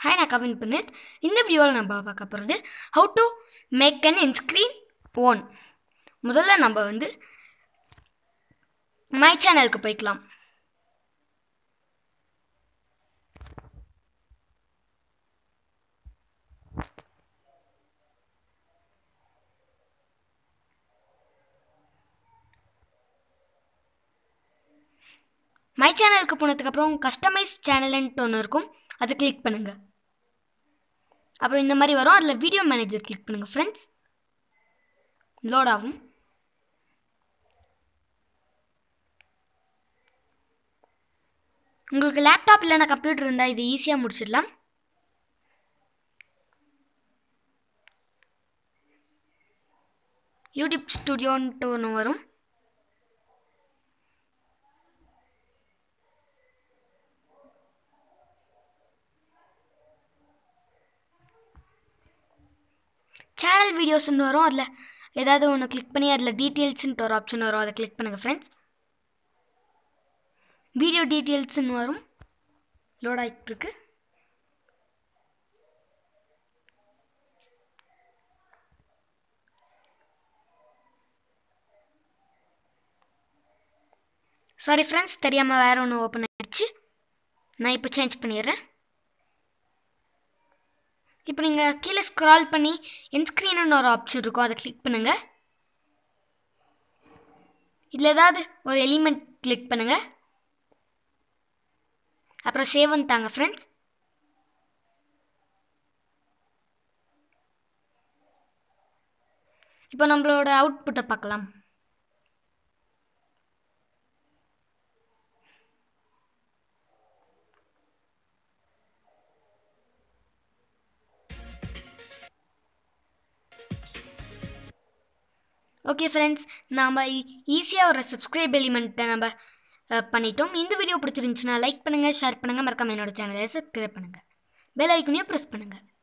hi நான் கவின் புனித் இந்த வீடியோவில் நம்ம பார்க்க போகிறது how to make an in screen own முதல்ல நம்ம வந்து மை சேனலுக்கு போய்க்கலாம் மை சேனலுக்கு போனதுக்கப்புறம் கஸ்டமைஸ் சேனல்ன்ட்டு ஒன்று இருக்கும் அதை கிளிக் பண்ணுங்கள் அப்புறம் இந்த மாதிரி வரும் அதில் வீடியோ மேனேஜர் கிளிக் பண்ணுங்கள் ஃப்ரெண்ட்ஸ் லோட் ஆகும் உங்களுக்கு லேப்டாப் இல்லைனா கம்ப்யூட்டர் இருந்தால் இது ஈஸியாக முடிச்சிடலாம் யூடியூப் ஸ்டுடியோன்ட்டு ஒன்று வரும் சேனல் வீடியோஸ்னு வரும் அதில் ஏதாவது ஒன்று கிளிக் பண்ணி அதில் டீட்டெயில்ஸ்ன்ட்டு ஒரு ஆப்ஷன் வரும் அதை கிளிக் பண்ணுங்கள் ஃப்ரெண்ட்ஸ் வீடியோ டீட்டெயில்ஸ்னு வரும் லோட் ஆகிட்டு இருக்கு சாரி ஃப்ரெண்ட்ஸ் தெரியாமல் வேறு ஒன்று ஓப்பன் ஆயிடுச்சு நான் இப்போ சேஞ்ச் பண்ணிடுறேன் இப்போ நீங்கள் கீழே ஸ்க்ரால் பண்ணி என் ஸ்க்ரீனுன்னு ஒரு ஆப்ஷன் இருக்கும் அதை கிளிக் பண்ணுங்கள் இதில் ஏதாவது ஒரு எலிமெண்ட் கிளிக் பண்ணுங்கள் அப்புறம் சேவன் தாங்க ஃப்ரெண்ட்ஸ் இப்போ நம்மளோட அவுட்புட்டை பார்க்கலாம் ஓகே ஃப்ரெண்ட்ஸ் நாம் ஈஸியாக ஒரு சப்ஸ்கிரைப் எலிமெண்ட்டை நம்ம பண்ணிட்டோம் இந்த வீடியோ பிடிச்சிருந்துச்சுன்னா லைக் பண்ணுங்கள் ஷேர் பண்ணுங்கள் மறக்காம என்னோட சேனலை சப்ஸ்கிரைப் பண்ணுங்கள் பெல் ஐக்கனையும் ப்ரெஸ் பண்ணுங்கள்